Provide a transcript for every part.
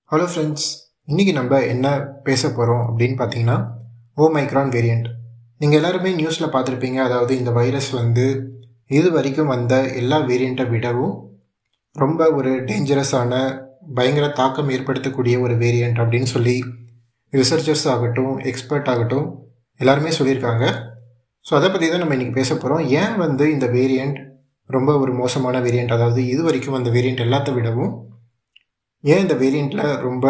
hello friends இன்றைக்கி நம்ம என்ன பேச போகிறோம் அப்படின்னு பார்த்தீங்கன்னா ஓமைக்ரான் வேரியண்ட் நீங்கள் எல்லாருமே நியூஸில் பார்த்துருப்பீங்க அதாவது இந்த வைரஸ் வந்து இது வரைக்கும் வந்த எல்லா வேரியண்ட்டை விடவும் ரொம்ப ஒரு டேஞ்சரஸான பயங்கர தாக்கம் ஏற்படுத்தக்கூடிய ஒரு வேரியண்ட் அப்படின்னு சொல்லி ரிசர்ச்சர்ஸ் ஆகட்டும் எக்ஸ்பர்ட் ஆகட்டும் எல்லாருமே சொல்லியிருக்காங்க ஸோ அதை பற்றி தான் நம்ம இன்றைக்கி பேச போகிறோம் ஏன் வந்து இந்த வேரியண்ட் ரொம்ப ஒரு மோசமான வேரியண்ட் அதாவது இது வரைக்கும் அந்த வேரியண்ட் எல்லாத்த விடவும் ஏன் இந்த வேரியண்ட்டில் ரொம்ப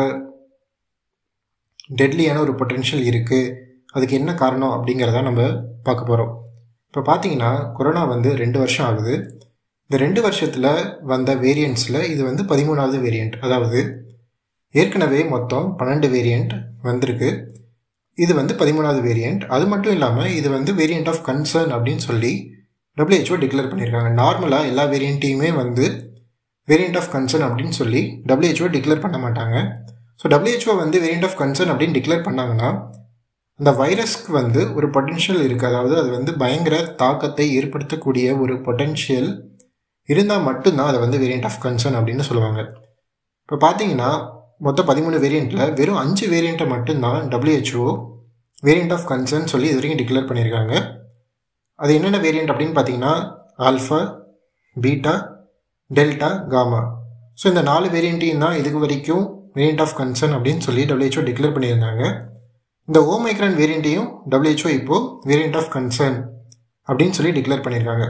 டெட்லியான ஒரு பொட்டென்ஷியல் இருக்குது அதுக்கு என்ன காரணம் அப்படிங்கிறத நம்ம பார்க்க போகிறோம் இப்போ பார்த்தீங்கன்னா கொரோனா வந்து ரெண்டு வருஷம் ஆகுது இந்த ரெண்டு வருஷத்தில் வந்த வேரியண்ட்ஸில் இது வந்து பதிமூணாவது வேரியண்ட் அதாவது ஏற்கனவே மொத்தம் பன்னெண்டு வேரியண்ட் வந்திருக்கு இது வந்து பதிமூணாவது வேரியண்ட் அது மட்டும் இல்லாமல் இது வந்து வேரியண்ட் ஆஃப் கன்சர்ன் அப்படின்னு சொல்லி டபிள்யூஹெச்ஓ டிக்ளேர் பண்ணியிருக்காங்க நார்மலாக எல்லா வேரியண்ட்டையுமே வந்து வேரியண்ட் ஆஃப் கன்சர்ன் அப்படின்னு சொல்லி டபிள்யூஹெச்ஓ டிக்ளேர் பண்ண மாட்டாங்க ஸோ டபிள்யூஹெச்ஓ வந்து வேரியண்ட் ஆஃப் கன்சர்ன் அப்படின்னு டிக்ளேர் பண்ணாங்கன்னா அந்த வைரஸ்க்கு வந்து ஒரு பொட்டென்ஷியல் இருக்குது அதாவது அது வந்து பயங்கர தாக்கத்தை ஏற்படுத்தக்கூடிய ஒரு பொட்டென்ஷியல் இருந்தால் மட்டும்தான் அதை வந்து வேரியண்ட் ஆஃப் கன்சர்ன் அப்படின்னு சொல்லுவாங்க இப்போ பார்த்தீங்கன்னா மொத்தம் பதிமூணு வேரியண்ட்டில் வெறும் அஞ்சு வேரியண்ட்டை மட்டும்தான் டபிள்யூஹெச்ஓ வேரியண்ட் ஆஃப் கன்சர்ன் சொல்லி இது வரைக்கும் டிக்ளேர் பண்ணியிருக்காங்க அது என்னென்ன வேரியண்ட் அப்படின்னு பார்த்தீங்கன்னா alpha beta delta gamma so இந்த நாலு வேரியண்ட்டையும் தான் இதுக்கு வரைக்கும் வேரியண்ட் ஆஃப் கன்சர்ன் அப்படின்னு சொல்லி டபிள்யூஹெச்ஓ டிக்ளேர் பண்ணியிருந்தாங்க இந்த ஓமைக்ரான் வேரியண்ட்டையும் டபிள்யூஹெச்ஓ இப்போது வேரியண்ட் ஆஃப் கன்சர்ன் அப்படின்னு சொல்லி டிக்ளேர் பண்ணியிருக்காங்க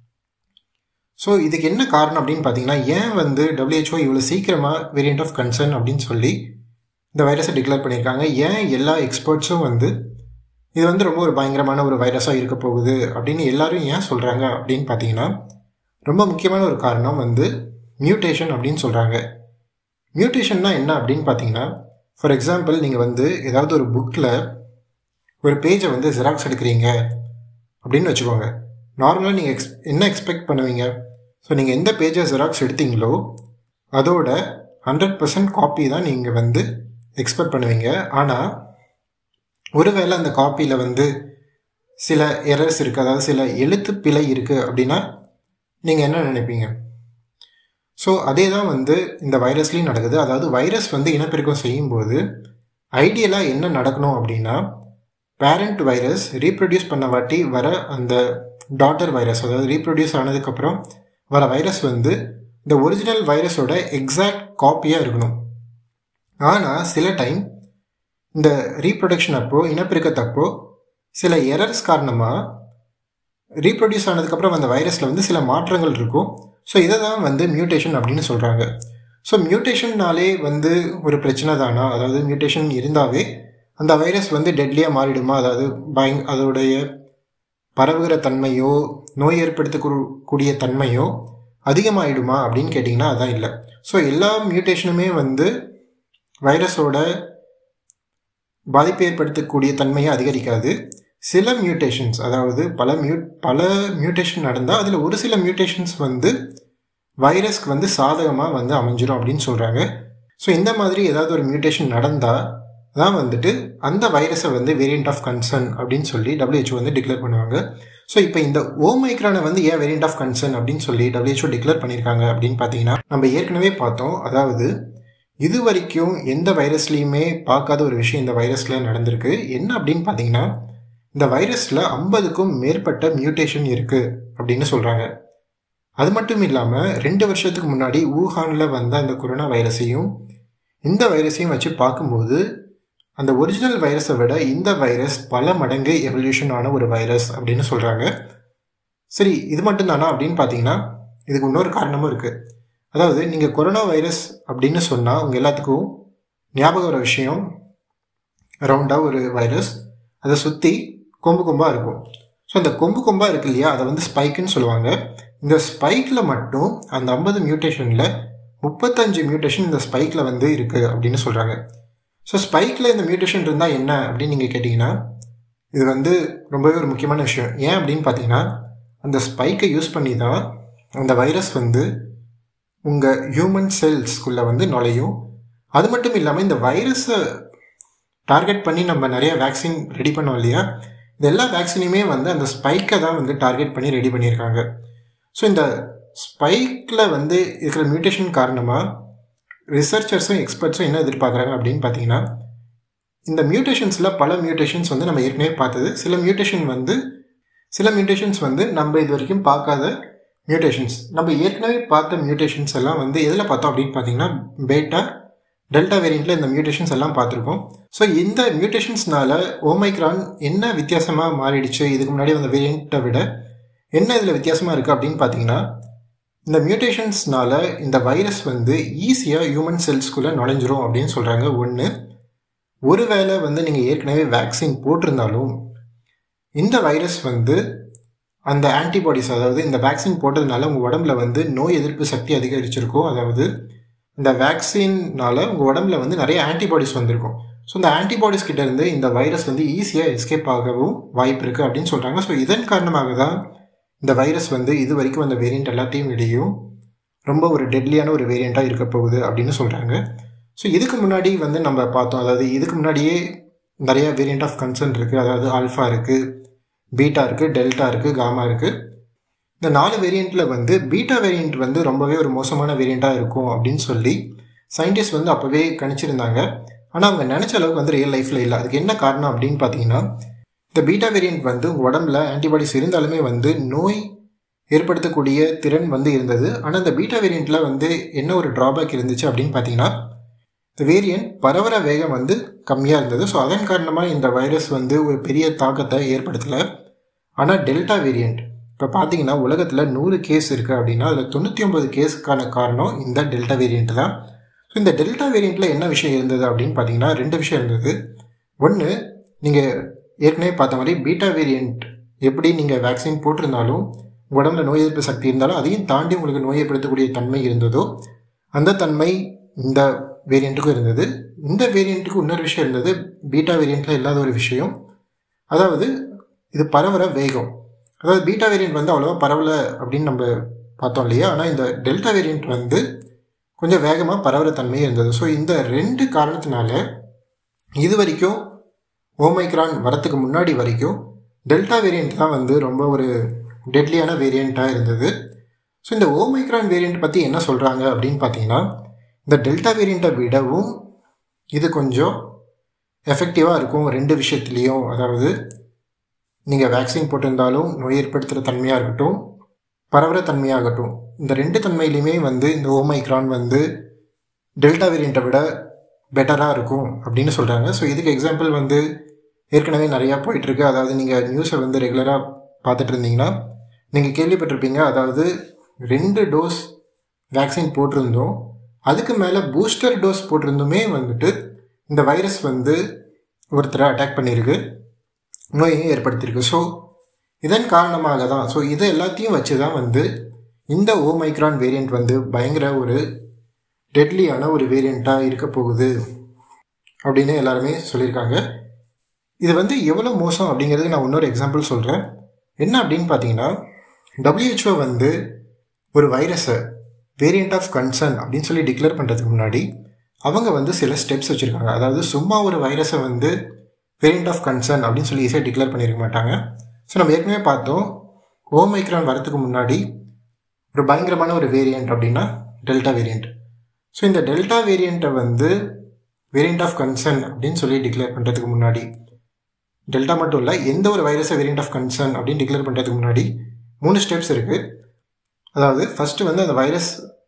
ஸோ இதுக்கு என்ன காரணம் அப்படின்னு பார்த்தீங்கன்னா ஏன் வந்து டபிள்யூஹெச்ஓ இவ்வளோ சீக்கிரமாக வேரியண்ட் ஆஃப் கன்சர்ன் அப்படின்னு சொல்லி இந்த வைரஸை டிக்ளேர் பண்ணியிருக்காங்க ஏன் எல்லா எக்ஸ்பர்ட்ஸும் வந்து இது வந்து ரொம்ப ஒரு பயங்கரமான ஒரு வைரஸாக இருக்க போகுது அப்படின்னு எல்லாரும் ஏன் சொல்கிறாங்க அப்படின்னு பார்த்தீங்கன்னா ரொம்ப முக்கியமான ஒரு காரணம் வந்து மியூட்டேஷன் அப்படின்னு சொல்கிறாங்க மியூட்டேஷன்னா என்ன அப்படின்னு பார்த்தீங்கன்னா ஃபார் எக்ஸாம்பிள் நீங்கள் வந்து ஏதாவது ஒரு புக்கில் ஒரு பேஜை வந்து ஜெராக்ஸ் எடுக்கிறீங்க அப்படின்னு வச்சுக்கோங்க நார்மலாக நீங்கள் எக்ஸ் என்ன எக்ஸ்பெக்ட் பண்ணுவீங்க ஸோ நீங்கள் எந்த பேஜை ஜெராக்ஸ் எடுத்தீங்களோ அதோட ஹண்ட்ரட் பர்சன்ட் காப்பி தான் நீங்கள் வந்து எக்ஸ்பெக்ட் பண்ணுவீங்க ஆனால் ஒருவேளை அந்த காப்பியில் வந்து சில எரர்ஸ் இருக்குது அதாவது சில எழுத்து பிழை இருக்குது அப்படின்னா நீங்கள் என்ன நினைப்பீங்க ஸோ அதே தான் வந்து இந்த வைரஸ்லேயும் நடக்குது அதாவது வைரஸ் வந்து இனப்பெருக்கம் செய்யும்போது ஐடியலாக என்ன நடக்கணும் அப்படின்னா பேரண்ட் வைரஸ் ரீப்ரொடியூஸ் பண்ண வாட்டி வர அந்த டாட்டர் வைரஸ் அதாவது ரீப்ரொடியூஸ் ஆனதுக்கப்புறம் வர வைரஸ் வந்து இந்த ஒரிஜினல் வைரஸோட எக்ஸாக்ட் காப்பியாக இருக்கணும் ஆனால் சில டைம் இந்த ரீப்ரொடக்ஷன் அப்போ இனப்பெருக்கத்தப்போ சில எரர்ஸ் காரணமாக ரீப்ரொடியூஸ் ஆனதுக்கப்புறம் அந்த வைரஸில் வந்து சில மாற்றங்கள் இருக்கும் ஸோ இதை தான் வந்து மியூட்டேஷன் அப்படின்னு சொல்கிறாங்க ஸோ மியூட்டேஷன்னாலே வந்து ஒரு பிரச்சனை தானா அதாவது மியூட்டேஷன் இருந்தாவே அந்த வைரஸ் வந்து டெட்லியாக மாறிடுமா அதாவது பயங் அதோடைய பரவுகிற தன்மையோ நோய் ஏற்படுத்தக்கூடிய தன்மையோ அதிகமாகிடுமா அப்படின்னு கேட்டிங்கன்னா அதான் இல்லை ஸோ எல்லா மியூட்டேஷனுமே வந்து வைரஸோட பாதிப்பு ஏற்படுத்தக்கூடிய தன்மையை அதிகரிக்காது சில மியூட்டேஷன்ஸ் அதாவது பல மியூ பல மியூட்டேஷன் நடந்தால் அதில் ஒரு சில மியூட்டேஷன்ஸ் வந்து வைரஸ்க்கு வந்து சாதகமாக வந்து அமைஞ்சிரும் அப்படின்னு சொல்கிறாங்க ஸோ இந்த மாதிரி ஏதாவது ஒரு மியூட்டேஷன் நடந்தால் தான் வந்துட்டு அந்த வைரஸை வந்து வேரியண்ட் ஆஃப் கன்சர்ன் அப்படின்னு சொல்லி டபிள்யூஹெச்ஓ வந்து டிக்ளேர் பண்ணுவாங்க ஸோ இப்போ இந்த ஓமைக்ரானை வந்து ஏன் வேரியண்ட் ஆஃப் கன்சர்ன் அப்படின்னு சொல்லி டபிள்யூஹெச்ஓ டிக்ளேர் பண்ணியிருக்காங்க அப்படின்னு பார்த்தீங்கன்னா நம்ம ஏற்கனவே பார்த்தோம் அதாவது இது வரைக்கும் எந்த வைரஸ்லேயுமே பார்க்காத ஒரு விஷயம் இந்த வைரஸில் நடந்திருக்கு என்ன அப்படின்னு பார்த்தீங்கன்னா இந்த வைரஸில் ஐம்பதுக்கும் மேற்பட்ட மியூட்டேஷன் இருக்குது அப்படின்னு சொல்கிறாங்க அது மட்டும் இல்லாமல் ரெண்டு வருஷத்துக்கு முன்னாடி ஊஹானில் வந்த அந்த கொரோனா வைரஸையும் இந்த வைரஸையும் வச்சு பார்க்கும்போது அந்த ஒரிஜினல் வைரஸை விட இந்த வைரஸ் பல மடங்கு எவல்யூஷன் ஆன ஒரு வைரஸ் அப்படின்னு சொல்கிறாங்க சரி இது மட்டும் தானா அப்படின்னு பார்த்தீங்கன்னா இதுக்கு இன்னொரு காரணமும் இருக்குது அதாவது நீங்கள் கொரோனா வைரஸ் அப்படின்னு சொன்னால் உங்கள் எல்லாத்துக்கும் ஞாபகம் வர விஷயம் ரவுண்டாக ஒரு வைரஸ் அதை சுற்றி கொம்பு கொம்பாக இருக்கும் ஸோ அந்த கொம்பு கொம்பாக இருக்கு இல்லையா அதை வந்து ஸ்பைக்குன்னு சொல்லுவாங்க இந்த ஸ்பைக்கில் மட்டும் அந்த ஐம்பது மியூட்டேஷனில் முப்பத்தஞ்சு மியூட்டேஷன் இந்த ஸ்பைக்கில் வந்து இருக்குது அப்படின்னு சொல்கிறாங்க ஸோ ஸ்பைக்கில் இந்த மியூட்டேஷன் இருந்தால் என்ன அப்படின்னு நீங்கள் கேட்டிங்கன்னா இது வந்து ரொம்பவே ஒரு முக்கியமான விஷயம் ஏன் அப்படின்னு பார்த்தீங்கன்னா அந்த ஸ்பைக்கை யூஸ் பண்ணி தான் அந்த வைரஸ் வந்து உங்கள் ஹியூமன் செல்ஸ்குள்ளே வந்து நுழையும் அது மட்டும் இல்லாமல் இந்த வைரஸை டார்கெட் பண்ணி நம்ம நிறைய வேக்சின் ரெடி பண்ணோம் இல்லையா இந்த எல்லா வேக்சினையுமே வந்து அந்த ஸ்பைக்கை தான் வந்து டார்கெட் பண்ணி ரெடி பண்ணியிருக்காங்க ஸோ இந்த ஸ்பைக்கில் வந்து இருக்கிற மியூட்டேஷன் காரணமாக ரிசர்ச்சர்ஸும் எக்ஸ்பர்ட்ஸும் என்ன எதிர்பார்க்குறாங்க அப்படின்னு பார்த்தீங்கன்னா இந்த மியூட்டேஷன்ஸில் பல மியூட்டேஷன்ஸ் வந்து நம்ம ஏற்கனவே பார்த்தது சில மியூட்டேஷன் வந்து சில மியூட்டேஷன்ஸ் வந்து நம்ம இது வரைக்கும் பார்க்காத மியூட்டேஷன்ஸ் நம்ம ஏற்கனவே பார்த்த மியூட்டேஷன்ஸ் எல்லாம் வந்து எதில் பார்த்தோம் அப்படின்னு பார்த்தீங்கன்னா பேட்டா டெல்டா வேரியண்ட்டில் இந்த மியூட்டேஷன்ஸ் எல்லாம் பார்த்துருக்கோம் ஸோ இந்த மியூட்டேஷன்ஸ்னால ஓமைக்ரான் என்ன வித்தியாசமாக மாறிடுச்சு இதுக்கு முன்னாடி வந்த வேரியண்ட்டை விட என்ன இதில் வித்தியாசமாக இருக்குது அப்படின்னு பார்த்தீங்கன்னா இந்த மியூட்டேஷன்ஸ்னால இந்த வைரஸ் வந்து ஈஸியாக ஹியூமன் செல்ஸ்குள்ளே நுழைஞ்சிரும் அப்படின்னு சொல்கிறாங்க ஒன்று ஒருவேளை வந்து நீங்கள் ஏற்கனவே வேக்சின் போட்டிருந்தாலும் இந்த வைரஸ் வந்து அந்த ஆன்டிபாடிஸ் அதாவது இந்த வேக்சின் போட்டதுனால உங்கள் உடம்புல வந்து நோய் எதிர்ப்பு சக்தி அதிகரிச்சிருக்கும் அதாவது இந்த வேக்சின்னால உங்கள் உடம்புல வந்து நிறைய ஆன்டிபாடிஸ் வந்திருக்கும் ஸோ இந்த ஆன்டிபாடிஸ் கிட்ட இருந்து இந்த வைரஸ் வந்து ஈஸியாக எஸ்கேப் ஆகவும் வாய்ப்பு இருக்குது அப்படின்னு சொல்கிறாங்க ஸோ இதன் காரணமாக தான் இந்த வைரஸ் வந்து இது வரைக்கும் அந்த வேரியண்ட் எல்லாத்தையும் விடையும் ரொம்ப ஒரு டெட்லியான ஒரு வேரியண்ட்டாக இருக்க போகுது அப்படின்னு சொல்கிறாங்க ஸோ இதுக்கு முன்னாடி வந்து நம்ம பார்த்தோம் அதாவது இதுக்கு முன்னாடியே நிறைய வேரியண்ட் ஆஃப் கன்சர்ன் இருக்குது அதாவது ஆல்ஃபா இருக்குது பீட்டா இருக்குது டெல்டா இருக்குது காமா இருக்குது இந்த நாலு வேரியண்ட்டில் வந்து பீட்டா வேரியண்ட் வந்து ரொம்பவே ஒரு மோசமான வேரியண்ட்டாக இருக்கும் அப்படின்னு சொல்லி சயின்டிஸ்ட் வந்து அப்போவே கணிச்சிருந்தாங்க ஆனால் அவங்க நினச்ச அளவுக்கு வந்து ரியல் லைஃப்பில் இல்லை அதுக்கு என்ன காரணம் அப்படின்னு பார்த்தீங்கன்னா இந்த பீட்டா வேரியண்ட் வந்து உங்கள் உடம்புல ஆன்டிபாடிஸ் இருந்தாலுமே வந்து நோய் ஏற்படுத்தக்கூடிய திறன் வந்து இருந்தது ஆனால் இந்த பீட்டா வேரியண்ட்டில் வந்து என்ன ஒரு ட்ராபேக் இருந்துச்சு அப்படின்னு பார்த்தீங்கன்னா இந்த வேரியண்ட் பரவற வேகம் வந்து கம்மியாக இருந்தது ஸோ அதன் காரணமாக இந்த வைரஸ் வந்து ஒரு பெரிய தாக்கத்தை ஏற்படுத்தலை ஆனால் டெல்டா வேரியண்ட் இப்போ பார்த்தீங்கன்னா உலகத்தில் நூறு கேஸ் இருக்குது அப்படின்னா அதில் தொண்ணூற்றி ஒம்பது கேஸுக்கான காரணம் இந்த டெல்டா வேரியண்ட் தான் ஸோ இந்த டெல்டா வேரியண்ட்டில் என்ன விஷயம் இருந்தது அப்படின்னு பார்த்தீங்கன்னா ரெண்டு விஷயம் இருந்தது ஒன்று நீங்கள் ஏற்கனவே பார்த்த மாதிரி பீட்டா வேரியண்ட் எப்படி நீங்கள் வேக்சின் போட்டிருந்தாலும் உடம்புல நோய் எதிர்ப்பு சக்தி இருந்தாலும் அதையும் தாண்டி உங்களுக்கு நோய் ஏற்படுத்தக்கூடிய தன்மை இருந்ததோ அந்த தன்மை இந்த வேரியண்ட்டுக்கும் இருந்தது இந்த வேரியண்ட்டுக்கு இன்னொரு விஷயம் இருந்தது பீட்டா வேரியண்ட்டில் இல்லாத ஒரு விஷயம் அதாவது இது பரவற வேகம் அதாவது பீட்டா வேரியண்ட் வந்து அவ்வளோவா பரவலை அப்படின்னு நம்ம பார்த்தோம் இல்லையா ஆனால் இந்த டெல்டா வேரியண்ட் வந்து கொஞ்சம் வேகமாக பரவற தன்மையே இருந்தது ஸோ இந்த ரெண்டு காரணத்தினால இது வரைக்கும் ஓமைக்ரான் வரத்துக்கு முன்னாடி வரைக்கும் டெல்டா வேரியண்ட் தான் வந்து ரொம்ப ஒரு டெட்லியான வேரியண்ட்டாக இருந்தது ஸோ இந்த ஓமைக்ரான் வேரியண்ட் பற்றி என்ன சொல்கிறாங்க அப்படின்னு பார்த்தீங்கன்னா இந்த டெல்டா வேரியண்ட்டை விடவும் இது கொஞ்சம் எஃபெக்டிவாக இருக்கும் ரெண்டு விஷயத்துலேயும் அதாவது நீங்கள் வேக்சின் போட்டிருந்தாலும் நோய் ஏற்படுத்துகிற தன்மையாக இருக்கட்டும் பரவுற தன்மையாகட்டும் இந்த ரெண்டு தன்மையிலையுமே வந்து இந்த ஓமைக்ரான் வந்து டெல்டா வேரியண்ட்டை விட பெட்டராக இருக்கும் அப்படின்னு சொல்கிறாங்க ஸோ இதுக்கு எக்ஸாம்பிள் வந்து ஏற்கனவே நிறையா போயிட்டுருக்கு அதாவது நீங்கள் நியூஸை வந்து ரெகுலராக பார்த்துட்டு இருந்தீங்கன்னா நீங்கள் கேள்விப்பட்டிருப்பீங்க அதாவது ரெண்டு டோஸ் வேக்சின் போட்டிருந்தோம் அதுக்கு மேலே பூஸ்டர் டோஸ் போட்டிருந்துமே வந்துட்டு இந்த வைரஸ் வந்து ஒருத்தரை அட்டாக் பண்ணியிருக்கு நோயையும் ஏற்படுத்தியிருக்கு ஸோ இதன் காரணமாக தான் ஸோ இதை எல்லாத்தையும் வச்சு தான் வந்து இந்த ஓமைக்ரான் வேரியண்ட் வந்து பயங்கர ஒரு டெட்லியான ஒரு வேரியண்ட்டாக இருக்க போகுது அப்படின்னு எல்லாருமே சொல்லியிருக்காங்க இது வந்து எவ்வளோ மோசம் அப்படிங்கிறது நான் இன்னொரு எக்ஸாம்பிள் சொல்கிறேன் என்ன அப்படின்னு பார்த்தீங்கன்னா டபிள்யூஹெச்ஓ வந்து ஒரு வைரஸை வேரியண்ட் ஆஃப் கன்சர்ன் அப்படின்னு சொல்லி டிக்ளேர் பண்ணுறதுக்கு முன்னாடி அவங்க வந்து சில ஸ்டெப்ஸ் வச்சுருக்காங்க அதாவது சும்மா ஒரு வைரஸை வந்து வேரியண்ட் ஆஃப் கன்சர்ன் அப்படின்னு சொல்லி ஈஸியாக டிக்ளேர் பண்ணியிருக்க மாட்டாங்க ஸோ நம்ம ஏற்கனவே பார்த்தோம் ஓமைக்ரான் வரத்துக்கு முன்னாடி ஒரு பயங்கரமான ஒரு வேரியண்ட் அப்படின்னா டெல்டா வேரியண்ட் ஸோ இந்த டெல்டா வேரியண்ட்டை வந்து வேரியண்ட் ஆஃப் கன்சர்ன் அப்படின்னு சொல்லி டிக்ளேர் பண்ணுறதுக்கு முன்னாடி டெல்டா மட்டும் இல்லை எந்த ஒரு வைரஸை வேரியண்ட் ஆஃப் கன்சர்ன் அப்படின்னு டிக்ளேர் பண்ணுறதுக்கு முன்னாடி மூணு ஸ்டெப்ஸ் இருக்குது அதாவது ஃபஸ்ட்டு வந்து அந்த வைரஸ்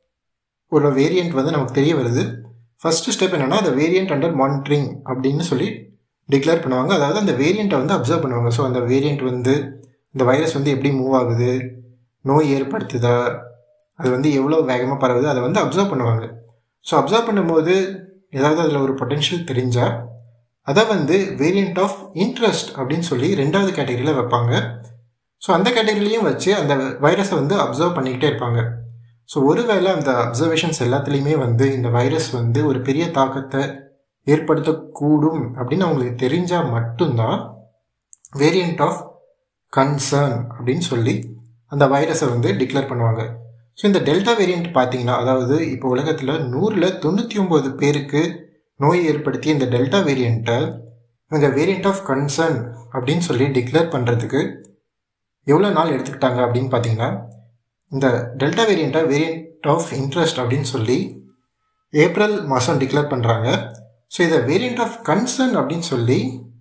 ஒரு வேரியண்ட் வந்து நமக்கு தெரிய வருது ஃபஸ்ட்டு ஸ்டெப் என்னென்னா அந்த வேரியண்ட் அண்டர் மானிட்டரிங் அப்படின்னு சொல்லி டிக்ளேர் பண்ணுவாங்க அதாவது அந்த வேரியண்ட்டை வந்து அப்சர்வ் பண்ணுவாங்க ஸோ அந்த வேரியண்ட் வந்து இந்த வைரஸ் வந்து எப்படி மூவ் ஆகுது நோய் ஏற்படுத்துதா அது வந்து எவ்வளோ வேகமாக பரவுது அதை வந்து அப்சர்வ் பண்ணுவாங்க ஸோ அப்சர்வ் பண்ணும்போது ஏதாவது அதில் ஒரு பொட்டென்ஷியல் தெரிஞ்சால் அதை வந்து வேரியண்ட் ஆஃப் இன்ட்ரெஸ்ட் அப்படின்னு சொல்லி ரெண்டாவது கேட்டகரியில் வைப்பாங்க ஸோ அந்த கேட்டகரிலையும் வச்சு அந்த வைரஸை வந்து அப்சர்வ் பண்ணிக்கிட்டே இருப்பாங்க ஸோ ஒருவேளை அந்த அப்சர்வேஷன்ஸ் எல்லாத்துலேயுமே வந்து இந்த வைரஸ் வந்து ஒரு பெரிய தாக்கத்தை ஏற்படுத்தக்கூடும் அப்படின்னு அவங்களுக்கு தெரிஞ்சால் மட்டும்தான் வேரியண்ட் ஆஃப் கன்சர்ன் அப்படின்னு சொல்லி அந்த வைரஸை வந்து டிக்ளேர் பண்ணுவாங்க ஸோ இந்த டெல்டா வேரியண்ட் பார்த்தீங்கன்னா அதாவது இப்போ உலகத்தில் நூறில் தொண்ணூற்றி ஒம்பது பேருக்கு நோய் ஏற்படுத்திய இந்த டெல்டா வேரியண்ட்டை இவங்க வேரியண்ட் ஆஃப் கன்சர்ன் அப்படின்னு சொல்லி டிக்ளேர் பண்ணுறதுக்கு எவ்வளோ நாள் எடுத்துக்கிட்டாங்க அப்படின்னு பார்த்தீங்கன்னா இந்த டெல்டா வேரியண்ட்டை வேரியண்ட் ஆஃப் இன்ட்ரெஸ்ட் அப்படின்னு சொல்லி ஏப்ரல் மாதம் டிக்ளேர் பண்ணுறாங்க ஸோ இதை வேரியண்ட் ஆஃப் கன்சர்ன் அப்படின்னு சொல்லி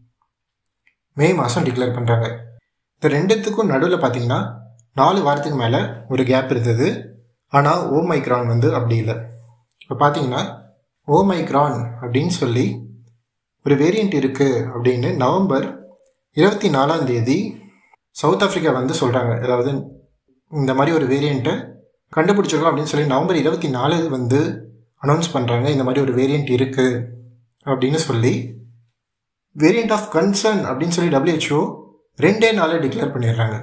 மே மாதம் டிக்ளேர் பண்ணுறாங்க இந்த ரெண்டுத்துக்கும் நடுவில் பார்த்தீங்கன்னா நாலு வாரத்துக்கு மேலே ஒரு கேப் இருந்தது ஆனால் ஓமைக்ரான் வந்து அப்படி இல்லை இப்போ பார்த்தீங்கன்னா ஓமைக்ரான் அப்படின்னு சொல்லி ஒரு வேரியண்ட் இருக்குது அப்படின்னு நவம்பர் இருபத்தி நாலாம் தேதி சவுத் ஆஃப்ரிக்கா வந்து சொல்கிறாங்க அதாவது இந்த மாதிரி ஒரு வேரியண்ட்டை கண்டுபிடிச்சிருக்கோம் அப்படின்னு சொல்லி நவம்பர் இருபத்தி நாலு வந்து அனௌன்ஸ் பண்ணுறாங்க இந்த மாதிரி ஒரு வேரியண்ட் இருக்குது அப்படின்னு சொல்லி வேரியண்ட் ஆஃப் கன்சர்ன் அப்படின்னு சொல்லி டபிள்யூஹெச்ஓ ரெண்டே நாளில் டிக்ளேர் பண்ணிடுறாங்க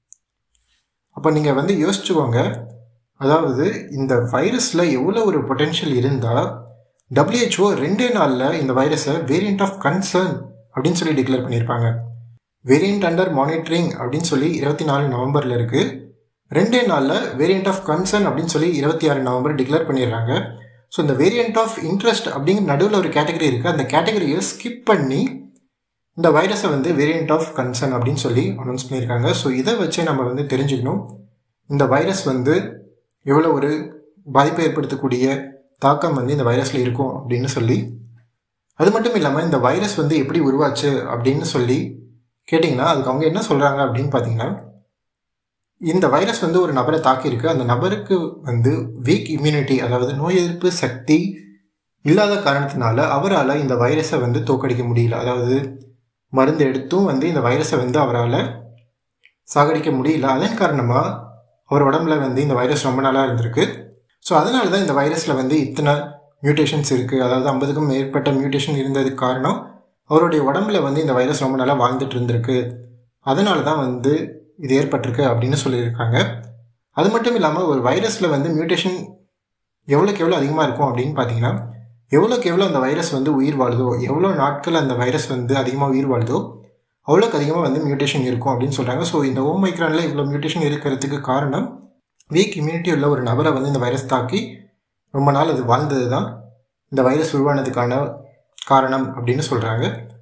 அப்போ நீங்கள் வந்து யோசிச்சுக்கோங்க அதாவது இந்த வைரஸில் எவ்வளோ ஒரு பொட்டென்ஷியல் இருந்தால் டபிள்யூஹெச்ஓ ரெண்டே நாளில் இந்த வைரஸை வேரியண்ட் ஆஃப் கன்சர்ன் அப்படின்னு சொல்லி டிக்ளேர் பண்ணியிருப்பாங்க வேரியண்ட் அண்டர் மானிட்டரிங் அப்படின்னு சொல்லி இருபத்தி நாலு நவம்பரில் இருக்குது ரெண்டே நாளில் வேரியண்ட் ஆஃப் கன்சர்ன் அப்படின்னு சொல்லி இருபத்தி ஆறு நவம்பர் டிக்ளேர் பண்ணிடுறாங்க ஸோ இந்த வேரியண்ட் ஆஃப் இன்ட்ரெஸ்ட் அப்படிங்கிற நடுவில் ஒரு கேட்டகரி இருக்குது அந்த கேட்டகரியை ஸ்கிப் பண்ணி இந்த வைரஸை வந்து வேரியண்ட் ஆஃப் கன்சர்ன் அப்படின்னு சொல்லி அனௌன்ஸ் பண்ணியிருக்காங்க ஸோ இதை வச்சே நம்ம வந்து தெரிஞ்சுக்கணும் இந்த வைரஸ் வந்து எவ்வளோ ஒரு பாதிப்பை ஏற்படுத்தக்கூடிய தாக்கம் வந்து இந்த வைரஸில் இருக்கும் அப்படின்னு சொல்லி அது மட்டும் இல்லாமல் இந்த வைரஸ் வந்து எப்படி உருவாச்சு அப்படின்னு சொல்லி கேட்டிங்கன்னா அதுக்கு அவங்க என்ன சொல்கிறாங்க அப்படின்னு பார்த்தீங்கன்னா இந்த வைரஸ் வந்து ஒரு நபரை தாக்கியிருக்கு அந்த நபருக்கு வந்து வீக் இம்யூனிட்டி அதாவது நோய் எதிர்ப்பு சக்தி இல்லாத காரணத்தினால அவரால் இந்த வைரஸை வந்து தோக்கடிக்க முடியல அதாவது மருந்து எடுத்தும் வந்து இந்த வைரஸை வந்து அவரால் சாகடிக்க முடியல அதன் காரணமாக அவர் உடம்புல வந்து இந்த வைரஸ் ரொம்ப நாளாக இருந்திருக்கு ஸோ அதனால தான் இந்த வைரஸில் வந்து இத்தனை மியூட்டேஷன்ஸ் இருக்குது அதாவது ஐம்பதுக்கும் மேற்பட்ட மியூட்டேஷன் இருந்ததுக்கு காரணம் அவருடைய உடம்புல வந்து இந்த வைரஸ் ரொம்ப நாளாக வாழ்ந்துட்டு இருந்திருக்கு அதனால தான் வந்து இது ஏற்பட்டிருக்கு அப்படின்னு சொல்லியிருக்காங்க அது மட்டும் இல்லாமல் ஒரு வைரஸில் வந்து மியூட்டேஷன் எவ்வளோக்கு எவ்வளோ அதிகமாக இருக்கும் அப்படின்னு பார்த்தீங்கன்னா எவ்வளோக்கு எவ்வளோ அந்த வைரஸ் வந்து உயிர் வாழுதோ எவ்வளோ நாட்கள் அந்த வைரஸ் வந்து அதிகமாக உயிர் வாழுதோ அவ்வளோக்கு அதிகமாக வந்து மியூட்டேஷன் இருக்கும் அப்படின்னு சொல்கிறாங்க ஸோ இந்த ஓமைக்ரானில் இவ்வளோ மியூட்டேஷன் இருக்கிறதுக்கு காரணம் வீக் இம்யூனிட்டி உள்ள ஒரு நபரை வந்து இந்த வைரஸ் தாக்கி ரொம்ப நாள் அது வாழ்ந்தது தான் இந்த வைரஸ் உருவானதுக்கான காரணம் அப்படின்னு சொல்கிறாங்க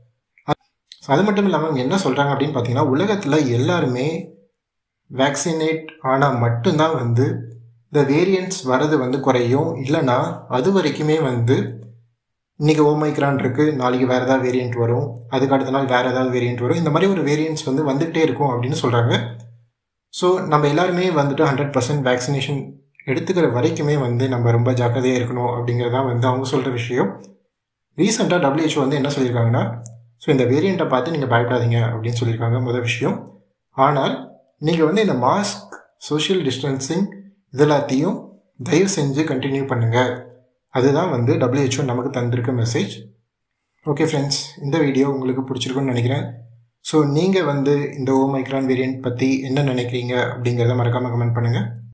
அது மட்டும் இல்லாமல் என்ன சொல்கிறாங்க அப்படின்னு பார்த்தீங்கன்னா உலகத்தில் எல்லாருமே வேக்சினேட் ஆனால் மட்டும்தான் வந்து இந்த வேரியன்ட்ஸ் வரது வந்து குறையும் இல்லைனா அது வரைக்குமே வந்து இன்றைக்கி ஓமைக்ரான் இருக்குது நாளைக்கு வேறு ஏதாவது வேரியண்ட் வரும் அதுக்கு அடுத்த நாள் வேறு ஏதாவது வேரியண்ட் வரும் இந்த மாதிரி ஒரு வேரியன்ட்ஸ் வந்து வந்துகிட்டே இருக்கும் அப்படின்னு சொல்கிறாங்க ஸோ நம்ம எல்லாருமே வந்துட்டு ஹண்ட்ரட் பர்சன்ட் வேக்சினேஷன் எடுத்துக்கிற வரைக்குமே வந்து நம்ம ரொம்ப ஜாக்கிரதையாக இருக்கணும் அப்படிங்கிறதான் வந்து அவங்க சொல்கிற விஷயம் ரீசெண்டாக டபிள்யூஹெச்ஓ வந்து என்ன சொல்லியிருக்காங்கன்னா ஸோ இந்த வேரியண்ட்டை பார்த்து நீங்கள் பயப்படாதீங்க அப்படின்னு சொல்லியிருக்காங்க முதல் விஷயம் ஆனால் நீங்கள் வந்து இந்த மாஸ்க் சோஷியல் டிஸ்டன்சிங் இதெல்லாத்தையும் தயவு செஞ்சு கண்டினியூ பண்ணுங்கள் அதுதான் வந்து டபிள்யூஹெச்ஓ நமக்கு தந்திருக்க மெசேஜ் ஓகே ஃப்ரெண்ட்ஸ் இந்த வீடியோ உங்களுக்கு பிடிச்சிருக்குன்னு நினைக்கிறேன் ஸோ நீங்கள் வந்து இந்த ஓமைக்ரான் வேரியண்ட் பற்றி என்ன நினைக்கிறீங்க அப்படிங்கிறத மறக்காமல் கமெண்ட் பண்ணுங்கள்